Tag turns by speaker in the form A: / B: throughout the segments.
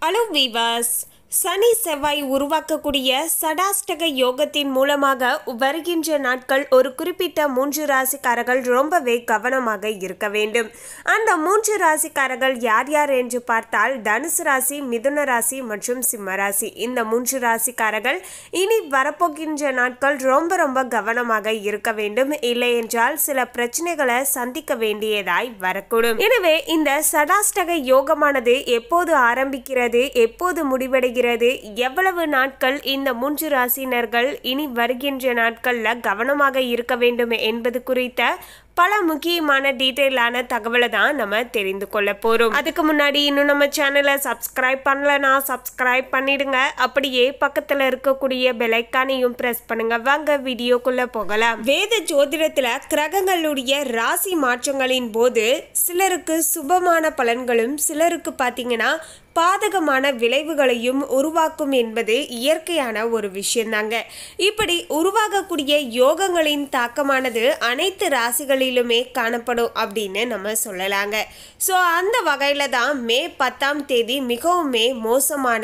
A: hello viewers சனி செவ்வாய் உருவாக்கக்கூடிய சடாஷ்டக யோகத்தின் மூலமாக வருகின்ற நாட்கள் ஒரு குறிப்பிட்ட மூன்று ராசிக்காரர்கள் ரொம்பவே கவனமாக இருக்க வேண்டும் அந்த மூன்று ராசிக்காரர்கள் யார் யார் என்று பார்த்தால் தனுசு ராசி மிதுன ராசி மற்றும் சிம்ம ராசி இந்த மூன்று ராசிக்காரர்கள் இனி வரப்போகின்ற நாட்கள் ரொம்ப ரொம்ப கவனமாக இருக்க வேண்டும் இல்லை என்றால் சில பிரச்சனைகளை சந்திக்க வேண்டியதாய் வரக்கூடும் எனவே இந்த சடாஷ்டக யோகமானது எப்போது ஆரம்பிக்கிறது எப்போது முடிவடைகிறது எவ்வளவு நாட்கள் இந்த மூன்று ராசினர்கள் இனி வருகின்ற நாட்கள்ல கவனமாக இருக்க வேண்டும் என்பது குறித்த பல முக்கியமான டீட்டெயிலான தகவலை தான் நம்ம தெரிந்து கொள்ள போறோம் அதுக்கு முன்னாடி இன்னும் நம்ம சேனலை சப்ஸ்கிரைப் பண்ணலனா சப்ஸ்கிரைப் பண்ணிடுங்க அப்படியே பக்கத்துல இருக்கக்கூடிய பெலைக்கானையும் பிரஸ் பண்ணுங்க வாங்க வீடியோக்குள்ள போகலாம் வேத ஜோதிடத்துல கிரகங்களுடைய ராசி மாற்றங்களின் போது சிலருக்கு சுபமான பலன்களும் சிலருக்கு பாத்தீங்கன்னா பாதகமான விளைவுகளையும் உருவாக்கும் என்பது இயற்கையான ஒரு விஷயம்தாங்க இப்படி உருவாகக்கூடிய யோகங்களின் தாக்கமானது அனைத்து ராசிகளிலுமே காணப்படும் அப்படின்னு நம்ம சொல்லலாங்க ஸோ அந்த வகையில் தான் மே பத்தாம் தேதி மிகவுமே மோசமான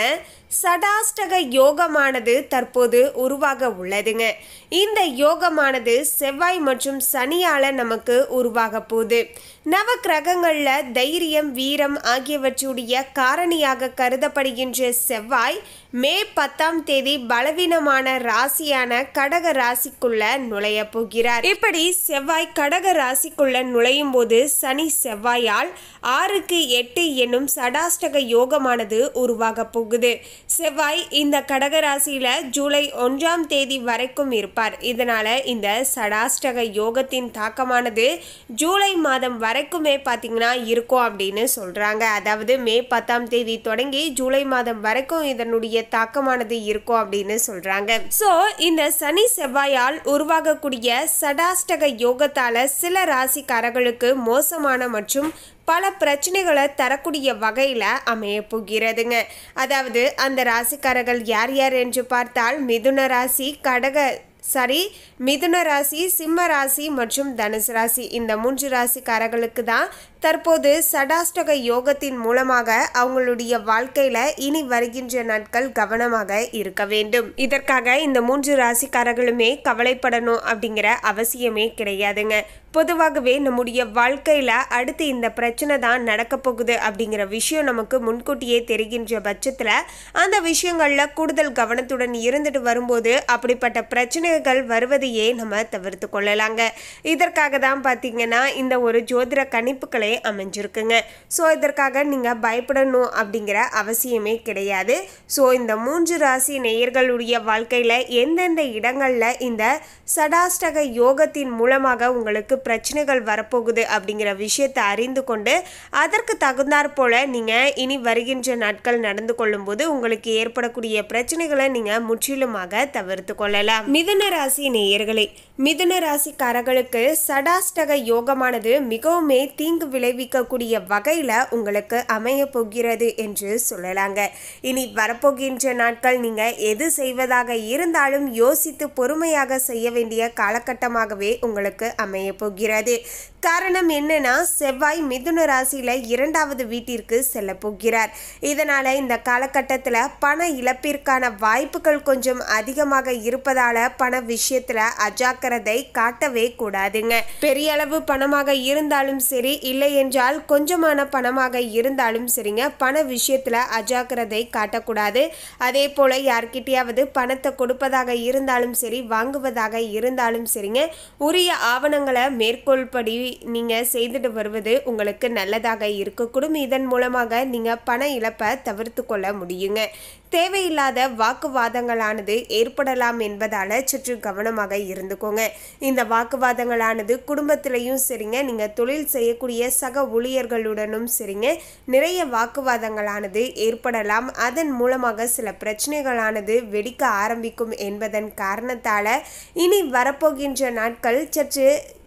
A: சடாஷ்டக யோகமானது தற்போது உருவாக உள்ளதுங்க இந்த யோகமானது செவ்வாய் மற்றும் சனியால நமக்கு உருவாக போகுது நவ கிரகங்கள்ல தைரியம் வீரம் ஆகியவற்றுடைய காரணியாக கருதப்படுகின்ற செவ்வாய் மே பத்தாம் தேதி பலவீனமான ராசியான கடக ராசிக்குள்ள நுழைய போகிறார் இப்படி செவ்வாய் கடக ராசிக்குள்ள நுழையும் போது சனி செவ்வாயால் ஆறுக்கு எட்டு என்னும் சடாஷ்டக யோகமானது உருவாக போகுது செவ்வாய் இந்த கடக ராசியில ஜூலை ஒன்றாம் தேதி வரைக்கும் இருப்பார் இதனால இந்த சடாஷ்டக யோகத்தின் தாக்கமானது ஜூலை மாதம் வரைக்குமே பார்த்தீங்கன்னா இருக்கும் அப்படின்னு சொல்றாங்க அதாவது மே பத்தாம் தேதி தொடங்கி ஜூலை மாதம் வரைக்கும் இதனுடைய தாக்கமானது இருக்கும் அப்படின்னு சொல்றாங்க ஸோ இந்த சனி செவ்வாயால் உருவாகக்கூடிய சடாஷ்டக யோகத்தால சில ராசிக்காரர்களுக்கு மோசமான மற்றும் பல பிரச்சனைகளை தரக்கூடிய வகையில் அமைய போகிறதுங்க அதாவது அந்த ராசிக்காரர்கள் யார் யார் என்று பார்த்தால் மிதுன ராசி கடக சாரி மிதுன ராசி சிம்ம ராசி மற்றும் தனுசு ராசி இந்த மூன்று ராசிக்காரர்களுக்கு தான் தற்போது சடாஷ்டக யோகத்தின் மூலமாக அவங்களுடைய வாழ்க்கையில இனி வருகின்ற நாட்கள் கவனமாக இருக்க வேண்டும் இதற்காக இந்த மூன்று ராசிக்காரர்களுமே கவலைப்படணும் அப்படிங்கிற அவசியமே கிடையாதுங்க பொதுவாகவே நம்முடைய வாழ்க்கையில அடுத்து இந்த பிரச்சனை தான் நடக்க போகுது அப்படிங்கிற விஷயம் நமக்கு முன்கூட்டியே தெரிகின்ற பட்சத்துல அந்த விஷயங்கள்ல கூடுதல் கவனத்துடன் இருந்துட்டு வரும்போது அப்படிப்பட்ட பிரச்சனைகள் வருவதையே நம்ம தவிர்த்து கொள்ளலாங்க இதற்காக தான் பார்த்தீங்கன்னா இந்த ஒரு ஜோதிட கணிப்புகளே அமைஞ்சிருக்குங்க ஸோ இதற்காக நீங்கள் பயப்படணும் அப்படிங்கிற அவசியமே கிடையாது ஸோ இந்த மூன்று ராசி நேயர்களுடைய வாழ்க்கையில் எந்தெந்த இடங்களில் இந்த சடாஷ்டக யோகத்தின் மூலமாக உங்களுக்கு பிரச்சனைகள் வரப்போகுது அப்படிங்கிற விஷயத்தை அறிந்து கொண்டு அதற்கு தகுந்தாற் போல நீங்கள் இனி வருகின்ற நாட்கள் நடந்து கொள்ளும்போது உங்களுக்கு ஏற்படக்கூடிய பிரச்சனைகளை நீங்கள் முற்றிலுமாக தவிர்த்து கொள்ளலாம் மிதுன ராசி நேயர்களே மிதுன ராசிக்காரர்களுக்கு சடாஷ்டக யோகமானது மிகவுமே தீங்கு விளைவிக்கக்கூடிய வகையில் உங்களுக்கு அமைய போகிறது என்று சொல்லலாங்க இனி வரப்போகின்ற நாட்கள் நீங்கள் எது செய்வதாக இருந்தாலும் யோசித்து பொறுமையாக செய்ய வேண்டிய காலகட்டமாகவே உங்களுக்கு அமைய போகிறது காரணம் என்னன்னா செவ்வாய் மிதுன ராசியில இரண்டாவது வீட்டிற்கு செல்ல போகிறார் இதனால இந்த காலகட்டத்தில் பண இழப்பிற்கான வாய்ப்புகள் கொஞ்சம் அதிகமாக இருப்பதால பண விஷயத்துல அஜாக்கிரதை காட்டவே கூடாதுங்க பெரிய அளவு பணமாக இருந்தாலும் சரி இல்லை என்றால் கொஞ்சமான பணமாக இருந்தாலும் சரிங்க பண விஷயத்துல அஜாக்கிரதை காட்டக்கூடாது அதே போல யார்கிட்டயாவது பணத்தை கொடுப்பதாக இருந்தாலும் சரி வாங்குவதாக இருந்தாலும் சரிங்க உரிய ஆவணங்களை மேற்கொள்படி நீங்கள் செய்துட்டு வருவது உங்களுக்கு நல்லதாக இருக்கக்கூடும் இதன் மூலமாக நீங்கள் பண இழப்பை தவிர்த்து கொள்ள முடியுங்க தேவையில்லாத வாக்குவாதங்களானது ஏற்படலாம் என்பதால் சற்று கவனமாக இருந்துக்கோங்க இந்த வாக்குவாதங்களானது குடும்பத்திலையும் சரிங்க நீங்கள் தொழில் செய்யக்கூடிய சக ஊழியர்களுடனும் சரிங்க நிறைய வாக்குவாதங்களானது ஏற்படலாம் அதன் மூலமாக சில பிரச்சனைகளானது வெடிக்க ஆரம்பிக்கும் என்பதன் காரணத்தால் இனி வரப்போகின்ற நாட்கள் சற்று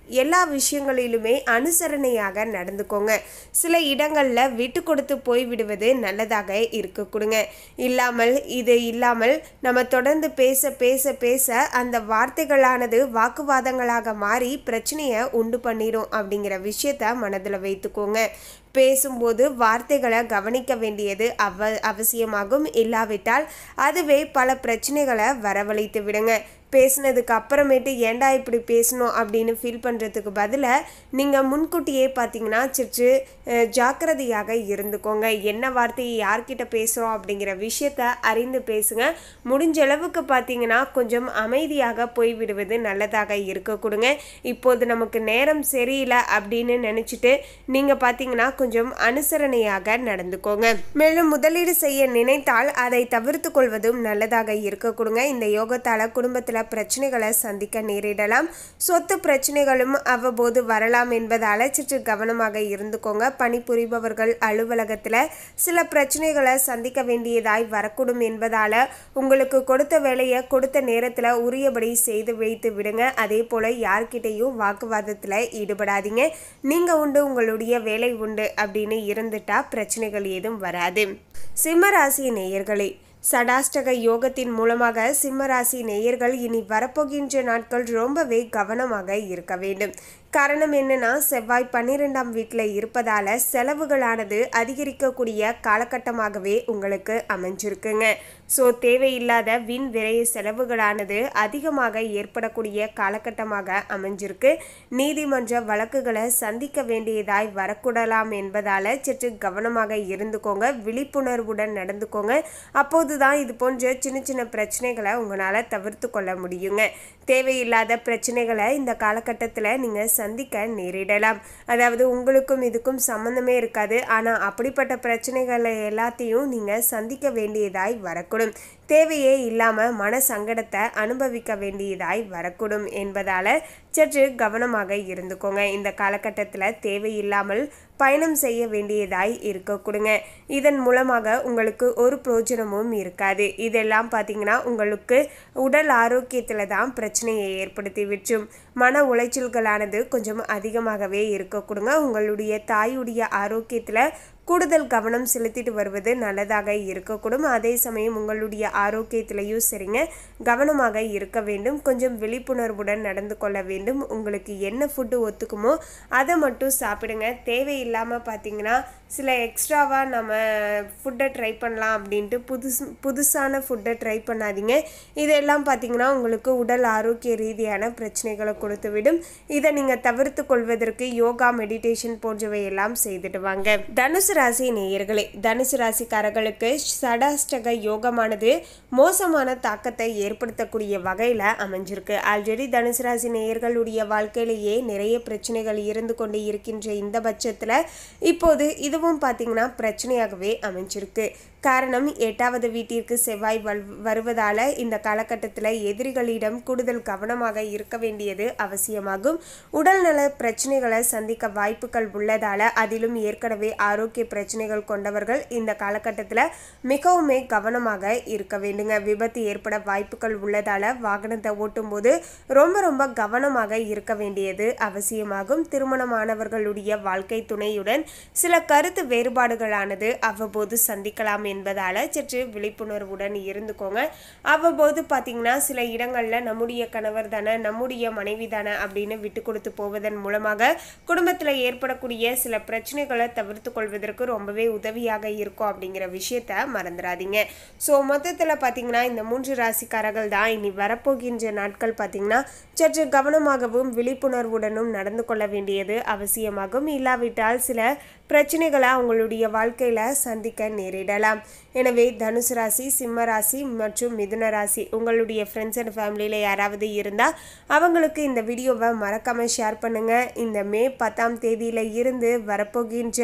A: எல்லா விஷயங்களிலுமே அனுசரணையாக நடந்துக்கோங்க சில இடங்களில் விட்டு கொடுத்து போய்விடுவது நல்லதாக இருக்க கொடுங்க இல்லாமல் இது இல்லாமல் நம்ம தொடர்ந்து பேச பேச பேச அந்த வார்த்தைகளானது வாக்குவாதங்களாக மாறி பிரச்சனையை உண்டு பண்ணிடும் அப்படிங்கிற விஷயத்த மனதில் வைத்துக்கோங்க பேசும்போது வார்த்தைகளை கவனிக்க வேண்டியது அவ அவசியமாகும் இல்லாவிட்டால் அதுவே பல பிரச்சனைகளை வரவழைத்து விடுங்க பேசுனதுக்கு அப்புறமேட்டு ஏன்டா இப்படி பேசணும் அப்படின்னு ஃபீல் பண்ணுறதுக்கு பதிலாக நீங்கள் முன்கூட்டியே பார்த்தீங்கன்னா சிற்று அஹ், ஜாக்கிரதையாக இருந்துக்கோங்க என்ன வார்த்தையை யார்கிட்ட பேசுகிறோம் அப்படிங்கிற விஷயத்த அறிந்து பேசுங்க முடிஞ்ச அளவுக்கு பார்த்தீங்கன்னா கொஞ்சம் அமைதியாக போய்விடுவது நல்லதாக இருக்க கொடுங்க இப்போது நமக்கு நேரம் சரியில்லை அப்படின்னு நினச்சிட்டு நீங்கள் பார்த்தீங்கன்னா கொஞ்சம் அனுசரணையாக நடந்துக்கோங்க மேலும் முதலீடு செய்ய நினைத்தால் அதை தவிர்த்து கொள்வதும் நல்லதாக இருக்க கொடுங்க இந்த யோகத்தால் குடும்பத்தில் பிரச்சனைகளை சந்திக்க நேரிடலாம் சொத்து பிரச்சனைகளும் அவ்வப்போது வரலாம் என்பதால் சற்று கவனமாக இருந்துக்கோங்க பணிபுரிபவர்கள் அலுவலகத்தில் சில பிரச்சனைகளை சந்திக்க வேண்டியதாய் வரக்கூடும் என்பதால் உங்களுக்கு கொடுத்த வேலையை கொடுத்த நேரத்தில் உரியபடி செய்து வைத்து விடுங்க அதே போல் யார்கிட்டையும் வாக்குவாதத்தில் ஈடுபடாதீங்க நீங்கள் உண்டு உங்களுடைய வேலை உண்டு அப்படின்னு இருந்துட்டா பிரச்சனைகள் ஏதும் வராது சிம்மராசி நேயர்களே சடாஷ்டக யோகத்தின் மூலமாக சிம்மராசி நேயர்கள் இனி வரப்போகின்ற நாட்கள் ரொம்பவே கவனமாக இருக்க வேண்டும் காரணம் என்னன்னா செவ்வாய் பன்னிரெண்டாம் வீட்டில் இருப்பதால செலவுகளானது அதிகரிக்கக்கூடிய காலகட்டமாகவே உங்களுக்கு அமைஞ்சிருக்குங்க ஸோ தேவையில்லாத வீண் விரைய செலவுகளானது அதிகமாக ஏற்படக்கூடிய காலகட்டமாக அமைஞ்சிருக்கு நீதிமன்ற வழக்குகளை சந்திக்க வேண்டியதாய் வரக்கூடலாம் என்பதால சற்று கவனமாக இருந்துக்கோங்க விழிப்புணர்வுடன் நடந்துக்கோங்க அப்போதுதான் இது போன்ற சின்ன சின்ன பிரச்சனைகளை உங்களால் தவிர்த்து கொள்ள முடியுங்க தேவையில்லாத பிரச்சனைகளை இந்த காலகட்டத்தில் நீங்கள் சந்திக்க நேரிடலாம் அதாவது உங்களுக்கும் இதுக்கும் சம்மந்தமே இருக்காது ஆனால் அப்படிப்பட்ட பிரச்சனைகளை எல்லாத்தையும் நீங்கள் சந்திக்க வேண்டியதாய் வரக்கூடும் தேவையே இல்லாமல் மன சங்கடத்தை அனுபவிக்க வேண்டியதாய் வரக்கூடும் என்பதால் சற்று கவனமாக இருந்துக்கோங்க இந்த காலகட்டத்தில் தேவையில்லாமல் பயணம் செய்ய வேண்டியதாய் இருக்க கொடுங்க இதன் மூலமாக உங்களுக்கு ஒரு பிரயோஜனமும் இருக்காது இதெல்லாம் பார்த்தீங்கன்னா உங்களுக்கு உடல் ஆரோக்கியத்தில் தான் பிரச்சனையை ஏற்படுத்தி விற்றும் மன உளைச்சல்களானது கொஞ்சம் அதிகமாகவே இருக்க கொடுங்க உங்களுடைய தாயுடைய ஆரோக்கியத்தில் கூடுதல் கவனம் செலுத்திட்டு வருவது நல்லதாக இருக்கக்கூடும் அதே சமயம் உங்களுடைய ஆரோக்கியத்திலையும் சரிங்க கவனமாக இருக்க வேண்டும் கொஞ்சம் விழிப்புணர்வுடன் நடந்து கொள்ள வேண்டும் உங்களுக்கு என்ன ஃபுட்டு ஒத்துக்குமோ அதை மட்டும் சாப்பிடுங்க தேவையில்லாமல் பார்த்தீங்கன்னா சில எக்ஸ்ட்ராவாக நம்ம ஃபுட்டை ட்ரை பண்ணலாம் அப்படின்ட்டு புதுசு புதுசான ஃபுட்டை ட்ரை பண்ணாதீங்க இதெல்லாம் பார்த்தீங்கன்னா உங்களுக்கு உடல் ஆரோக்கிய ரீதியான பிரச்சனைகளை கொடுத்து விடும் இதை நீங்கள் தவிர்த்து கொள்வதற்கு யோகா மெடிடேஷன் போன்றவை எல்லாம் செய்துட்டு வாங்க தனுசு ராசி நேயர்களே தனுசு ராசிக்காரர்களுக்கு சடாஷ்டக யோகமானது மோசமான தாக்கத்தை ஏற்படுத்தக்கூடிய வகையில் அமைஞ்சிருக்கு ஆல்ரெடி தனுசு ராசி நேயர்களுடைய வாழ்க்கையிலேயே நிறைய பிரச்சனைகள் இருந்து கொண்டு இருக்கின்ற இந்த பட்சத்தில் இப்போது இதுவும் பார்த்தீங்கன்னா பிரச்சனையாகவே அமைஞ்சிருக்கு காரணம் எட்டாவது வீட்டிற்கு செவ்வாய் வல் வருவதால் இந்த காலகட்டத்தில் எதிரிகளிடம் கூடுதல் கவனமாக இருக்க வேண்டியது அவசியமாகும் உடல்நல பிரச்சனைகளை சந்திக்க வாய்ப்புகள் உள்ளதால் அதிலும் ஏற்கனவே ஆரோக்கிய பிரச்சனைகள் கொண்டவர்கள் இந்த காலகட்டத்தில் மிகவுமே கவனமாக இருக்க வேண்டுங்க விபத்து ஏற்பட வாய்ப்புகள் உள்ளதால் வாகனத்தை ஓட்டும்போது ரொம்ப ரொம்ப கவனமாக இருக்க வேண்டியது அவசியமாகும் திருமணமானவர்களுடைய வாழ்க்கை துணையுடன் சில கருத்து வேறுபாடுகளானது அவ்வப்போது சந்திக்கலாம் என்பதால் சற்று விழிப்புணர்வுடன் இருந்துக்கோங்க அவ்வப்போது பார்த்தீங்கன்னா சில இடங்களில் நம்முடைய கணவர் தானே நம்முடைய மனைவி தானே அப்படின்னு விட்டு கொடுத்து போவதன் மூலமாக குடும்பத்தில் ஏற்படக்கூடிய சில பிரச்சனைகளை தவிர்த்து கொள்வதற்கு ரொம்பவே உதவியாக இருக்கும் அப்படிங்கிற விஷயத்த மறந்துடாதீங்க ஸோ மொத்தத்தில் பார்த்தீங்கன்னா இந்த மூன்று ராசிக்காரர்கள் தான் இனி வரப்போகின்ற நாட்கள் பார்த்தீங்கன்னா சற்று கவனமாகவும் விழிப்புணர்வுடனும் நடந்து கொள்ள வேண்டியது அவசியமாகும் இல்லாவிட்டால் சில பிரச்சனைகளை அவங்களுடைய வாழ்க்கையில் சந்திக்க நேரிடலாம் எனவே தனுசு ராசி சிம்ம ராசி மற்றும் மிதுன ராசி உங்களுடைய ஃப்ரெண்ட்ஸ் அண்ட் ஃபேமிலியில் யாராவது இருந்தால் அவங்களுக்கு இந்த வீடியோவை மறக்காமல் ஷேர் பண்ணுங்கள் இந்த மே பத்தாம் தேதியில் இருந்து வரப்போகின்ற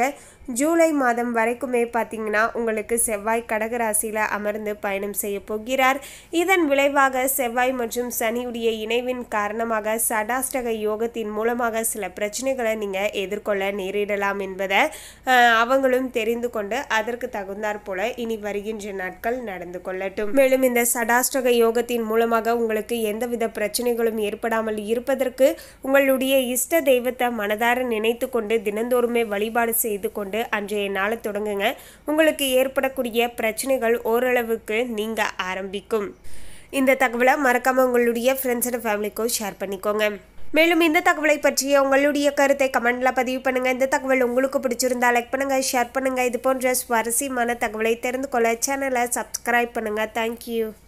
A: ஜூலை மாதம் வரைக்குமே பார்த்தீங்கன்னா உங்களுக்கு செவ்வாய் கடகராசியில் அமர்ந்து பயணம் செய்ய போகிறார் இதன் விளைவாக செவ்வாய் மற்றும் சனியுடைய இணைவின் காரணமாக சடாஷ்டக யோகத்தின் மூலமாக சில பிரச்சனைகளை நீங்கள் எதிர்கொள்ள நேரிடலாம் என்பதை அஹ், அவங்களும் தெரிந்து கொண்டு அதற்கு தகுந்தாற் போல இனி வருகின்ற நாட்கள் நடந்து கொள்ளட்டும் மேலும் இந்த சடாஷ்டக யோகத்தின் மூலமாக உங்களுக்கு எந்தவித பிரச்சனைகளும் ஏற்படாமல் இருப்பதற்கு உங்களுடைய இஷ்ட தெய்வத்தை மனதார நினைத்து கொண்டு தினந்தோறுமே வழிபாடு செய்து கொண்டு அன்றைய நாளை தொடங்குங்க உங்களுக்கு ஏற்படக்கூடிய பிரச்சனைகள் ஓரளவுக்கு நீங்க ஆரம்பிக்கும் இந்த தகவலை மறக்காம உங்களுடைய ஃப்ரெண்ட்ஸ் அண்ட் ஃபேமிலிக்கும் ஷேர் பண்ணிக்கோங்க மேலும் இந்த தகவலை பற்றிய உங்களுடைய கருத்தை கமெண்ட்ல பதிவு பண்ணுங்க இந்த தகவல் உங்களுக்கு பிடிச்சிருந்தா லைக் பண்ணுங்க ஷேர் பண்ணுங்க இது போன்ற சுவாரஸ்யமான தகவலை தெரிந்து கொள்ள சேனலை சப்ஸ்கிரைப் பண்ணுங்க தேங்க்யூ